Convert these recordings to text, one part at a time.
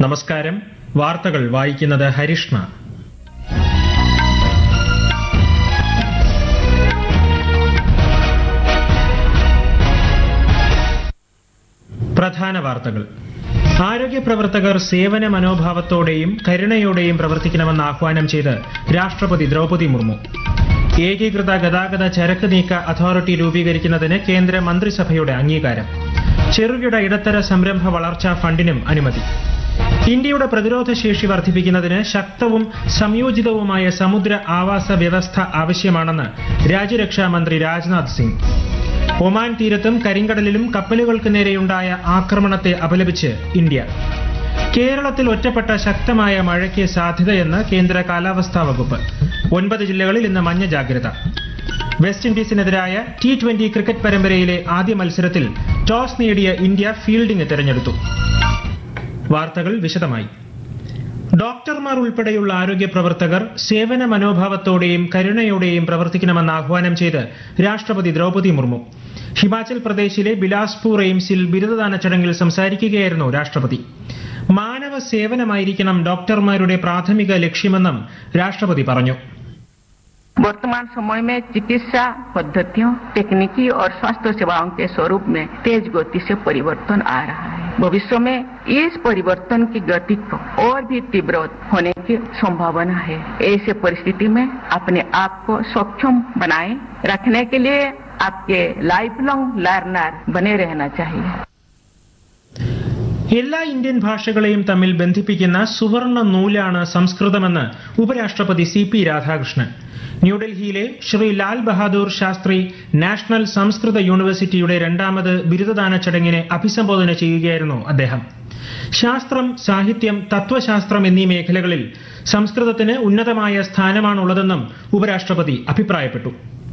നമസ്കാരം വാർത്തകൾ വായിക്കുന്നത് ഹരിഷ്ണ പ്രധാന വാർത്തകൾ ആരോഗ്യ പ്രവർത്തകർ സേവന മനോഭാവത്തോടെയും കരുണയോടെയും പ്രവർത്തിക്കണമെന്ന് ആഹ്വാനം ചെയ്ത് രാഷ്ട്രപതി ദ്രൗപദി മുർമു ഏകീകൃത ഗതാഗത ചരക്ക് നീക്ക അതോറിറ്റി രൂപീകരിക്കുന്നതിന് കേന്ദ്ര മന്ത്രിസഭയുടെ അംഗീകാരം ചെറുകിട ഇടത്തര സംരംഭ വളർച്ചാ ഫണ്ടിനും അനുമതി ഇന്ത്യയുടെ പ്രതിരോധ ശേഷി വർദ്ധിപ്പിക്കുന്നതിന് ശക്തവും സംയോജിതവുമായ സമുദ്ര ആവാസ വ്യവസ്ഥ ആവശ്യമാണെന്ന് രാജ്യരക്ഷാ മന്ത്രി രാജ്നാഥ് സിംഗ് ഒമാൻ തീരത്തും കരിങ്കടലിലും കപ്പലുകൾക്ക് നേരെയുണ്ടായ ആക്രമണത്തെ അപലപിച്ച് ഇന്ത്യ കേരളത്തിൽ ഒറ്റപ്പെട്ട ശക്തമായ മഴയ്ക്ക് സാധ്യതയെന്ന് കേന്ദ്ര കാലാവസ്ഥാ വകുപ്പ് ഒൻപത് ജില്ലകളിൽ ഇന്ന് മഞ്ഞ ജാഗ്രത വെസ്റ്റ് ഇൻഡീസിനെതിരായ ടി ട്വന്റി ക്രിക്കറ്റ് പരമ്പരയിലെ ആദ്യ മത്സരത്തിൽ ടോസ് നേടിയ ഇന്ത്യ ഫീൽഡിംഗ് തെരഞ്ഞെടുത്തു വാർത്തകൾ വിശദമായി ഡോക്ടർമാർ ഉൾപ്പെടെയുള്ള ആരോഗ്യ പ്രവർത്തകർ സേവന മനോഭാവത്തോടെയും കരുണയോടെയും പ്രവർത്തിക്കണമെന്ന് ആഹ്വാനം ചെയ്ത് രാഷ്ട്രപതി ദ്രൗപദി മുർമു ഹിമാചൽ പ്രദേശിലെ ബിലാസ്പൂർ എയിംസിൽ ബിരുദദാന ചടങ്ങിൽ സംസാരിക്കുകയായിരുന്നു രാഷ്ട്രപതി മാനവ സേവനമായിരിക്കണം ഡോക്ടർമാരുടെ പ്രാഥമിക ലക്ഷ്യമെന്നും രാഷ്ട്രപതി പറഞ്ഞു वर्तमान समय में चिकित्सा पद्धतियों तकनीकी और स्वास्थ्य सेवाओं के स्वरूप में तेज गति से परिवर्तन आ रहा है भविष्य में इस परिवर्तन की गति को और भी तीव्र होने की संभावना है ऐसे परिस्थिति में अपने आप को सक्षम बनाए रखने के लिए आपके लाइफ लॉन्ग लर्नर बने रहना चाहिए എല്ലാ ഇന്ത്യൻ ഭാഷകളെയും തമ്മിൽ ബന്ധിപ്പിക്കുന്ന സുവർണ നൂലാണ് സംസ്കൃതമെന്ന് ഉപരാഷ്ട്രപതി സി പി രാധാകൃഷ്ണൻ ന്യൂഡൽഹിയിലെ ശ്രീ ലാൽ ബഹാദൂർ ശാസ്ത്രി നാഷണൽ സംസ്കൃത യൂണിവേഴ്സിറ്റിയുടെ രണ്ടാമത് ബിരുദദാന ചടങ്ങിനെ അഭിസംബോധന ചെയ്യുകയായിരുന്നു അദ്ദേഹം ശാസ്ത്രം സാഹിത്യം തത്വശാസ്ത്രം എന്നീ മേഖലകളിൽ സംസ്കൃതത്തിന് ഉന്നതമായ സ്ഥാനമാണുള്ളതെന്നും ഉപരാഷ്ട്രപതി അഭിപ്രായപ്പെട്ടു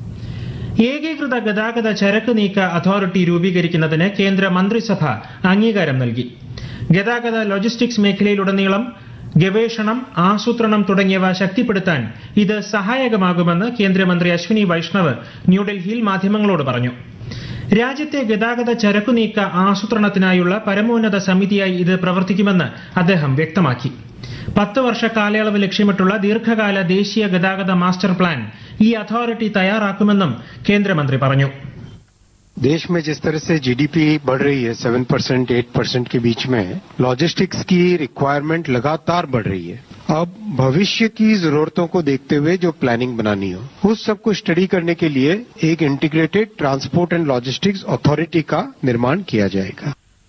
ഏകീകൃത ഗതാഗത ചരക്ക് നീക്ക അതോറിറ്റി രൂപീകരിക്കുന്നതിന് കേന്ദ്ര മന്ത്രിസഭ അംഗീകാരം നൽകി ഗതാഗത ലോജിസ്റ്റിക്സ് മേഖലയിലുടനീളം ഗവേഷണം ആസൂത്രണം തുടങ്ങിയവ ശക്തിപ്പെടുത്താൻ ഇത് സഹായകമാകുമെന്ന് കേന്ദ്രമന്ത്രി അശ്വിനി വൈഷ്ണവ് ന്യൂഡൽഹിയിൽ മാധ്യമങ്ങളോട് പറഞ്ഞു രാജ്യത്തെ ഗതാഗത ചരക്കു നീക്ക ആസൂത്രണത്തിനായുള്ള പരമോന്നത സമിതിയായി ഇത് പ്രവർത്തിക്കുമെന്ന് അദ്ദേഹം വ്യക്തമാക്കി പത്ത് വർഷ കാലയളവ് ലക്ഷ്യമിട്ടുള്ള ദീർഘകാല ദേശീയ ഗതാഗത മാസ്റ്റർ പ്ലാൻ ഈ അതോറിറ്റി തയ്യാറാക്കുമെന്നും കേന്ദ്രമന്ത്രി പറഞ്ഞു देश में जिस तरह से जीडीपी बढ़ रही है सेवन परसेंट एट परसेंट के बीच में लॉजिस्टिक्स की रिक्वायरमेंट लगातार बढ़ रही है अब भविष्य की जरूरतों को देखते हुए जो प्लानिंग बनानी हो उस सब को स्टडी करने के लिए एक integrated transport and logistics authority का निर्माण किया जाएगा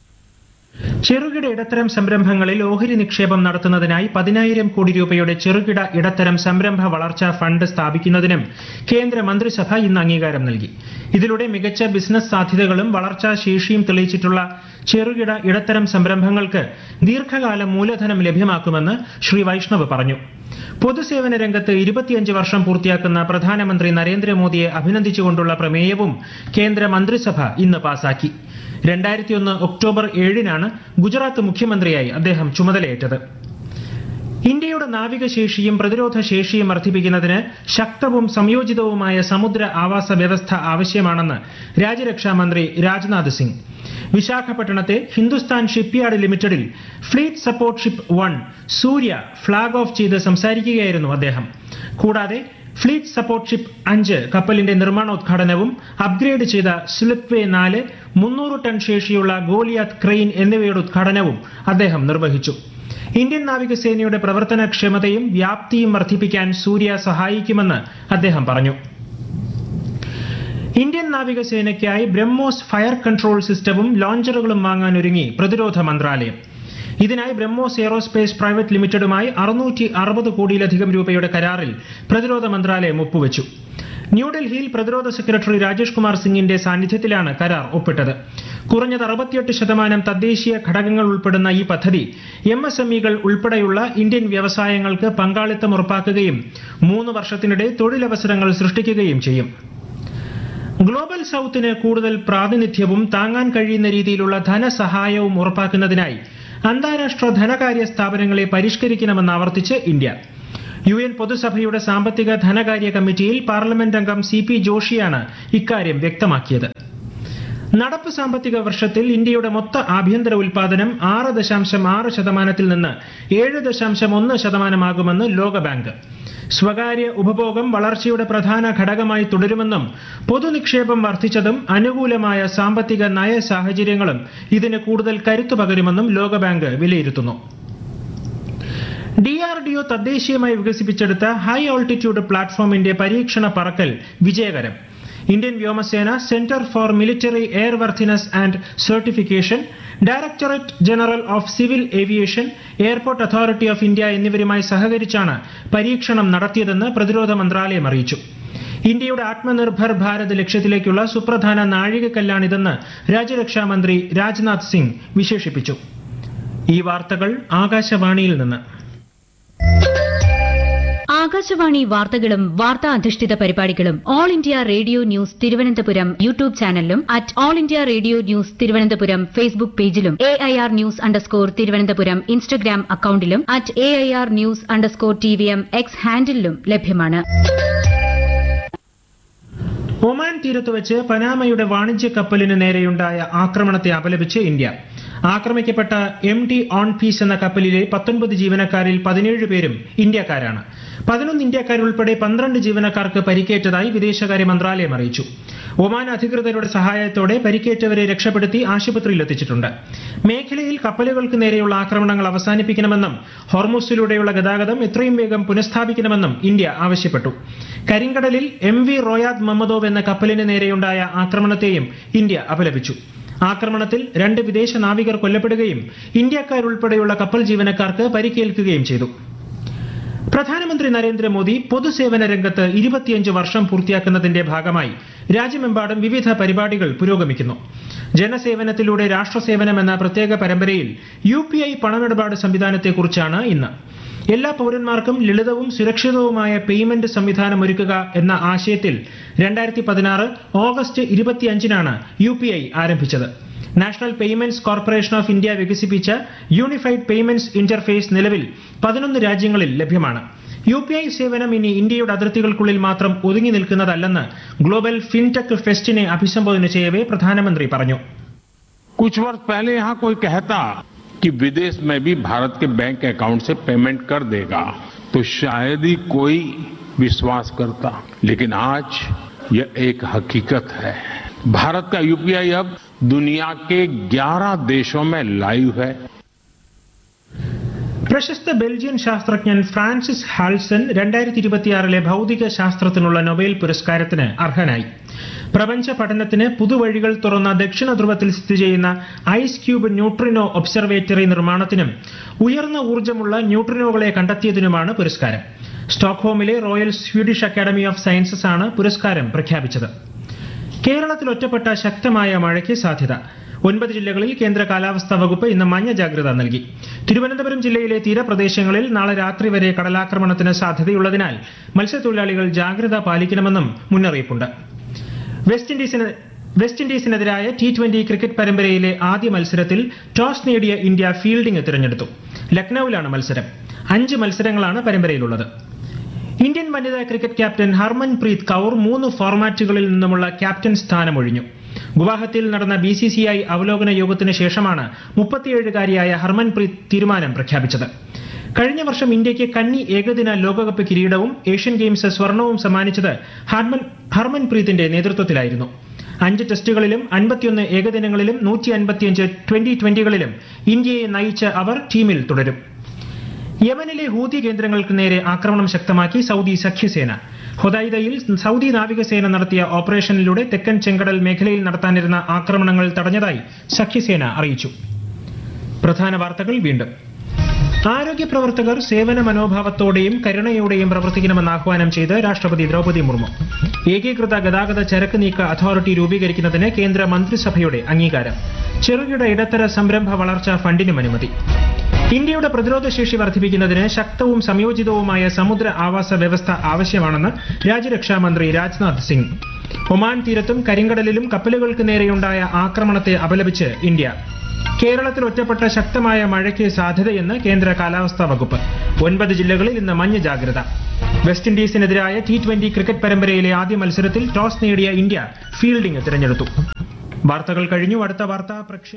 ചെറുകിട ഇടത്തരം സംരംഭങ്ങളിൽ ഓഹരി നിക്ഷേപം നടത്തുന്നതിനായി പതിനായിരം കോടി രൂപയുടെ ചെറുകിട ഇടത്തരം സംരംഭ വളർച്ചാ ഫണ്ട് സ്ഥാപിക്കുന്നതിനും കേന്ദ്ര മന്ത്രിസഭ ഇന്ന് അംഗീകാരം നൽകി ഇതിലൂടെ മികച്ച ബിസിനസ് സാധ്യതകളും വളർച്ചാ ശേഷിയും തെളിയിച്ചിട്ടുള്ള ചെറുകിട ഇടത്തരം സംരംഭങ്ങൾക്ക് ദീർഘകാല മൂലധനം ലഭ്യമാക്കുമെന്ന് ശ്രീ വൈഷ്ണവ് പറഞ്ഞു പൊതുസേവന രംഗത്ത് ഇരുപത്തിയഞ്ച് വർഷം പൂർത്തിയാക്കുന്ന പ്രധാനമന്ത്രി നരേന്ദ്രമോദിയെ അഭിനന്ദിച്ചുകൊണ്ടുള്ള പ്രമേയവും കേന്ദ്ര മന്ത്രിസഭ ഇന്ന് പാസാക്കി രണ്ടായിരത്തി ഒന്ന് ഒക്ടോബർ ഏഴിനാണ് ഗുജറാത്ത് മുഖ്യമന്ത്രിയായി അദ്ദേഹം ചുമതലയേറ്റത് ഇന്ത്യയുടെ നാവികശേഷിയും പ്രതിരോധ ശേഷിയും വർദ്ധിപ്പിക്കുന്നതിന് ശക്തവും സംയോജിതവുമായ സമുദ്ര ആവാസ വ്യവസ്ഥ ആവശ്യമാണെന്ന് രാജ്യരക്ഷാ മന്ത്രി രാജ്നാഥ് സിംഗ് വിശാഖപട്ടണത്തെ ഹിന്ദുസ്ഥാൻ ഷിപ്പ്യാർഡ് ലിമിറ്റഡിൽ fleet support ship one Surya flag off ചെയ്ത് സംസാരിക്കുകയായിരുന്നു അദ്ദേഹം കൂടാതെ ഫ്ലീറ്റ് സപ്പോർട്ട് ഷിപ്പ് അഞ്ച് കപ്പലിന്റെ നിർമ്മാണോദ്ഘാടനവും അപ്ഗ്രേഡ് ചെയ്ത സ്ലിപ്പ് വേ നാല് മുന്നൂറ് ടൺ ശേഷിയുള്ള ഗോലിയാത്ത് ക്രെയിൻ എന്നിവയുടെ ഉദ്ഘാടനവും അദ്ദേഹം നിർവഹിച്ചു ഇന്ത്യൻ നാവികസേനയുടെ പ്രവർത്തനക്ഷമതയും വ്യാപ്തിയും വർദ്ധിപ്പിക്കാൻ സൂര്യ സഹായിക്കുമെന്ന് അദ്ദേഹം പറഞ്ഞു ഇന്ത്യൻ നാവികസേനയ്ക്കായി ബ്രഹ്മോസ് ഫയർ കൺട്രോൾ സിസ്റ്റവും ലോഞ്ചറുകളും വാങ്ങാൻ ഒരുങ്ങി പ്രതിരോധ മന്ത്രാലയം ഇതിനായി ബ്രഹ്മോസ് എയറോസ്പേസ് പ്രൈവറ്റ് ലിമിറ്റഡുമായി അറുന്നൂറ്റി അറുപത് കോടിയിലധികം രൂപയുടെ കരാറിൽ പ്രതിരോധ മന്ത്രാലയം ഒപ്പുവച്ചു ന്യൂഡൽഹിയിൽ പ്രതിരോധ സെക്രട്ടറി രാജേഷ് കുമാർ സിംഗിന്റെ സാന്നിധ്യത്തിലാണ് കരാർ ഒപ്പിട്ടത് കുറഞ്ഞത് അറുപത്തിയെട്ട് ശതമാനം തദ്ദേശീയ ഘടകങ്ങൾ ഉൾപ്പെടുന്ന ഈ പദ്ധതി എം എസ് എം ഇകൾ ഉൾപ്പെടെയുള്ള ഇന്ത്യൻ വ്യവസായങ്ങൾക്ക് പങ്കാളിത്തം ഉറപ്പാക്കുകയും മൂന്ന് വർഷത്തിനിടെ തൊഴിലവസരങ്ങൾ സൃഷ്ടിക്കുകയും ചെയ്യും ഗ്ലോബൽ സൌത്തിന് കൂടുതൽ പ്രാതിനിധ്യവും താങ്ങാൻ കഴിയുന്ന രീതിയിലുള്ള ധനസഹായവും ഉറപ്പാക്കുന്നതിനായി അന്താരാഷ്ട്ര ധനകാര്യ സ്ഥാപനങ്ങളെ പരിഷ്കരിക്കണമെന്ന് ആവർത്തിച്ച് ഇന്ത്യ യു എൻ പൊതുസഭയുടെ സാമ്പത്തിക ധനകാര്യ കമ്മിറ്റിയിൽ പാർലമെന്റ് അംഗം സി പി ജോഷിയാണ് ഇക്കാര്യം വ്യക്തമാക്കിയത് നടപ്പ് സാമ്പത്തിക വർഷത്തിൽ ഇന്ത്യയുടെ മൊത്ത ആഭ്യന്തര ഉൽപാദനം ആറ് ദശാംശം ആറ് ശതമാനത്തിൽ നിന്ന് ഏഴ് ദശാംശം ഒന്ന് ശതമാനമാകുമെന്ന് ലോകബാങ്ക് സ്വകാര്യ ഉപഭോഗം വളർച്ചയുടെ പ്രധാന ഘടകമായി തുടരുമെന്നും പൊതുനിക്ഷേപം വർദ്ധിച്ചതും അനുകൂലമായ സാമ്പത്തിക നയ സാഹചര്യങ്ങളും ഇതിന് കൂടുതൽ കരുത്തു പകരുമെന്നും ലോകബാങ്ക് വിലയിരുത്തുന്നു ഡിആർഡിഒ തദ്ദേശീയമായി വികസിപ്പിച്ചെടുത്ത ഹൈ ഓൾട്ടിറ്റ്യൂഡ് പ്ലാറ്റ്ഫോമിന്റെ പരീക്ഷണ പറക്കൽ വിജയകരം ഇന്ത്യൻ വ്യോമസേന centre for military airworthiness and certification directorate general of civil aviation airport authority of India എന്നിവരുമായി സഹകരിച്ചാണ് പരീക്ഷണം നടത്തിയതെന്ന് പ്രതിരോധ മന്ത്രാലയം അറിയിച്ചു ഇന്ത്യയുടെ ആത്മനിർഭർ ഭാരത് ലക്ഷ്യത്തിലേക്കുള്ള സുപ്രധാന നാഴികക്കല്ലാണിതെന്ന് രാജ്യരക്ഷാ മന്ത്രി രാജ്നാഥ് സിംഗ് വിശേഷിപ്പിച്ചു ഈ വാർത്തകൾ ആകാശവാണിയിൽ നിന്ന് ആകാശവാണി വാർത്തകളും വാർത്താ അധിഷ്ഠിത പരിപാടികളും all India radio news Thiruvananthapuram YouTube ചാനലിലും at all India radio news Thiruvananthapuram Facebook പേജിലും A I R news underscore Thiruvananthapuram Instagram അക്കൌണ്ടിലും at A I R news underscore T V M X ഹാൻഡിലും ലഭ്യമാണ് ഒമാൻ തീരത്ത് വെച്ച് പനാമയുടെ വാണിജ്യ കപ്പലിന് നേരെയുണ്ടായ ആക്രമണത്തെ അപലപിച്ച് ഇന്ത്യ ആക്രമിക്കപ്പെട്ട എം ടി ഓൺ പീസ് എന്ന കപ്പലിലെ പത്തൊൻപത് ജീവനക്കാരിൽ പതിനേഴ് പേരും ഇന്ത്യക്കാരാണ് പതിനൊന്ന് ഇന്ത്യക്കാരുൾപ്പെടെ പന്ത്രണ്ട് ജീവനക്കാർക്ക് പരിക്കേറ്റതായി വിദേശകാര്യ മന്ത്രാലയം അറിയിച്ചു ഒമാൻ അധികൃതരുടെ സഹായത്തോടെ പരിക്കേറ്റവരെ രക്ഷപ്പെടുത്തി ആശുപത്രിയിൽ എത്തിച്ചിട്ടുണ്ട് മേഖലയിൽ കപ്പലുകൾക്ക് നേരെയുള്ള ആക്രമണങ്ങൾ അവസാനിപ്പിക്കണമെന്നും ഹോർമൂസിലൂടെയുള്ള ഗതാഗതം എത്രയും വേഗം പുനഃസ്ഥാപിക്കണമെന്നും ഇന്ത്യ ആവശ്യപ്പെട്ടു കരിങ്കടലിൽ എം വി റോയാദ് മമ്മദോവ് എന്ന കപ്പലിന് നേരെയുണ്ടായ ആക്രമണത്തെയും ഇന്ത്യ അപലപിച്ചു ആക്രമണത്തിൽ രണ്ട് വിദേശ നാവികർ കൊല്ലപ്പെടുകയും ഇന്ത്യക്കാരുൾപ്പെടെയുള്ള കപ്പൽ ജീവനക്കാർക്ക് പരിക്കേൽക്കുകയും ചെയ്തു പ്രധാനമന്ത്രി നരേന്ദ്രമോദി പൊതുസേവന രംഗത്ത് ഇരുപത്തിയഞ്ച് വർഷം പൂർത്തിയാക്കുന്നതിന്റെ ഭാഗമായി രാജ്യമെമ്പാടും വിവിധ പരിപാടികൾ പുരോഗമിക്കുന്നു ജനസേവനത്തിലൂടെ രാഷ്ട്രസേവനം എന്ന പ്രത്യേക പരമ്പരയിൽ യു പി ഐ പണമിടപാട് സംവിധാനത്തെക്കുറിച്ചാണ് ഇന്ന് എല്ലാ പൌരന്മാർക്കും ലളിതവും സുരക്ഷിതവുമായ പേയ്മെന്റ് സംവിധാനം ഒരുക്കുക എന്ന ആശയത്തിൽ രണ്ടായിരത്തി പതിനാറ് ഓഗസ്റ്റ് ഇരുപത്തിയഞ്ചിനാണ് യു പി ഐ ആരംഭിച്ചത് national payments corporation of India വികസിപ്പിച്ച യൂണിഫൈഡ് പേയ്മെന്റ്സ് ഇന്റർഫേസ് നിലവിൽ പതിനൊന്ന് രാജ്യങ്ങളിൽ ലഭ്യമാണ് യു പി ഐ സേവനം ഇനി ഇന്ത്യയുടെ അതിർത്തികൾക്കുള്ളിൽ മാത്രം ഒതുങ്ങി നിൽക്കുന്നതല്ലെന്ന് ഗ്ലോബൽ ഫിൻടെക് ഫെസ്റ്റിനെ അഭിസംബോധന ചെയ്യവേ പ്രധാനമന്ത്രി പറഞ്ഞു कुछ वर्ष पहले यहाँ कोई कहता कि विदेश में भी भारत के बैंक अकाउंट से पेमेंट कर देगा तो शायद ही कोई विश्वास करता लेकिन आज यह एक हकीकत है भारत का यूपीआई अब दुनिया के 11 देशों में लाइव है പ്രശസ്ത ബെൽജിയൻ ശാസ്ത്രജ്ഞൻ ഫ്രാൻസിസ് ഹാൾസൺ രണ്ടായിരത്തി ഇരുപത്തിയാറിലെ ഭൗതിക ശാസ്ത്രത്തിനുള്ള നൊബേൽ പുരസ്കാരത്തിന് അർഹനായി പ്രപഞ്ച പഠനത്തിന് പുതുവഴികൾ തുറന്ന ദക്ഷിണ ധ്രുവത്തിൽ സ്ഥിതി ചെയ്യുന്ന ഐസ് ക്യൂബ് ന്യൂട്രിനോ ഒബ്സർവേറ്ററി നിർമ്മാണത്തിനും ഉയർന്ന ഊർജ്ജമുള്ള ന്യൂട്രിനോകളെ കണ്ടെത്തിയതിനുമാണ് പുരസ്കാരം സ്റ്റോക്ക്ഹോമിലെ royal Swedish academy of sciences ആണ് പുരസ്കാരം പ്രഖ്യാപിച്ചത് കേരളത്തിൽ ഒറ്റപ്പെട്ട ശക്തമായ മഴയ്ക്ക് സാധ്യത ഒൻപത് ജില്ലകളിൽ കേന്ദ്ര കാലാവസ്ഥാ വകുപ്പ് ഇന്ന് മഞ്ഞ ജാഗ്രത നൽകി തിരുവനന്തപുരം ജില്ലയിലെ തീരപ്രദേശങ്ങളിൽ നാളെ രാത്രി വരെ കടലാക്രമണത്തിന് സാധ്യതയുള്ളതിനാൽ മത്സ്യത്തൊഴിലാളികൾ ജാഗ്രത പാലിക്കണമെന്നും മുന്നറിയിപ്പുണ്ട് വെസ്റ്റ് ഇൻഡീസിന് വെസ്റ്റ് ഇൻഡീസിനെതിരായ ടി ട്വന്റി ക്രിക്കറ്റ് പരമ്പരയിലെ ആദ്യ മത്സരത്തിൽ ടോസ് നേടിയ ഇന്ത്യ ഫീൽഡിംഗ് തിരഞ്ഞെടുത്തു ലക്നൌവിലാണ് മത്സരം അഞ്ച് മത്സരങ്ങളാണ് പരമ്പരയിലുള്ളത് ഇന്ത്യൻ വനിതാ ക്രിക്കറ്റ് ക്യാപ്റ്റൻ ഹർമൻപ്രീത് കൌർ മൂന്ന് ഫോർമാറ്റുകളിൽ നിന്നുമുള്ള ക്യാപ്റ്റൻ സ്ഥാനമൊഴിഞ്ഞു ഗുവാഹത്തിയിൽ നടന്ന ബി സി സി ഐ അവലോകന യോഗത്തിന് ശേഷമാണ് മുപ്പത്തിയേഴുകാരിയായ ഹർമൻപ്രീത് തീരുമാനം പ്രഖ്യാപിച്ചത് കഴിഞ്ഞ വർഷം ഇന്ത്യയ്ക്ക് കന്നി ഏകദിന ലോകകപ്പ് കിരീടവും ഏഷ്യൻ ഗെയിംസ് സ്വർണവും സമ്മാനിച്ചത് ഹർമൻ ഹർമൻപ്രീത്തിന്റെ നേതൃത്വത്തിലായിരുന്നു അഞ്ച് ടെസ്റ്റുകളിലും അൻപത്തിയൊന്ന് ഏകദിനങ്ങളിലും നൂറ്റി അൻപത്തിയഞ്ച് ട്വന്റി ട്വന്റികളിലും ഇന്ത്യയെ നയിച്ച അവർ ടീമിൽ തുടരും യമനിലെ ഹൂതി കേന്ദ്രങ്ങൾക്ക് നേരെ ആക്രമണം ശക്തമാക്കി സൗദി സഖ്യസേന ഹൊദൈദയിൽ സൗദി നാവികസേന നടത്തിയ ഓപ്പറേഷനിലൂടെ തെക്കൻ ചെങ്കടൽ മേഖലയിൽ നടത്താനിരുന്ന ആക്രമണങ്ങൾ തടഞ്ഞതായി സഖ്യസേന അറിയിച്ചു പ്രധാന വാർത്തകൾ വീണ്ടും ആരോഗ്യ പ്രവർത്തകർ സേവന മനോഭാവത്തോടെയും കരുണയോടെയും പ്രവർത്തിക്കണമെന്ന് ആഹ്വാനം ചെയ്ത് രാഷ്ട്രപതി ദ്രൗപദി മുർമു ഏകീകൃത ഗതാഗത ചരക്ക് നീക്ക അതോറിറ്റി രൂപീകരിക്കുന്നതിന് കേന്ദ്ര മന്ത്രിസഭയുടെ അംഗീകാരം ചെറുകിട ഇടത്തര സംരംഭ വളർച്ചാ ഫണ്ടിനും അനുമതി ഇന്ത്യയുടെ പ്രതിരോധ ശേഷി വർദ്ധിപ്പിക്കുന്നതിന് ശക്തവും സംയോജിതവുമായ സമുദ്ര ആവാസ വ്യവസ്ഥ ആവശ്യമാണെന്ന് രാജ്യരക്ഷാ മന്ത്രി രാജ്നാഥ് സിംഗ് ഒമാൻ തീരത്തും കരിങ്കടലിലും കപ്പലുകൾക്ക് നേരെയുണ്ടായ ആക്രമണത്തെ അപലപിച്ച് ഇന്ത്യ കേരളത്തിൽ ഒറ്റപ്പെട്ട ശക്തമായ മഴയ്ക്ക് സാധ്യതയെന്ന് കേന്ദ്ര കാലാവസ്ഥാ വകുപ്പ് ഒൻപത് ജില്ലകളിൽ ഇന്ന് മഞ്ഞ ജാഗ്രത വെസ്റ്റ് ഇൻഡീസിനെതിരായ ടി ട്വന്റി ക്രിക്കറ്റ് പരമ്പരയിലെ ആദ്യ മത്സരത്തിൽ ടോസ് നേടിയ ഇന്ത്യ ഫീൽഡിംഗ് തിരഞ്ഞെടുത്തു വാർത്തകൾ കഴിഞ്ഞു അടുത്ത വാർത്താ പ്രക്ഷേപണം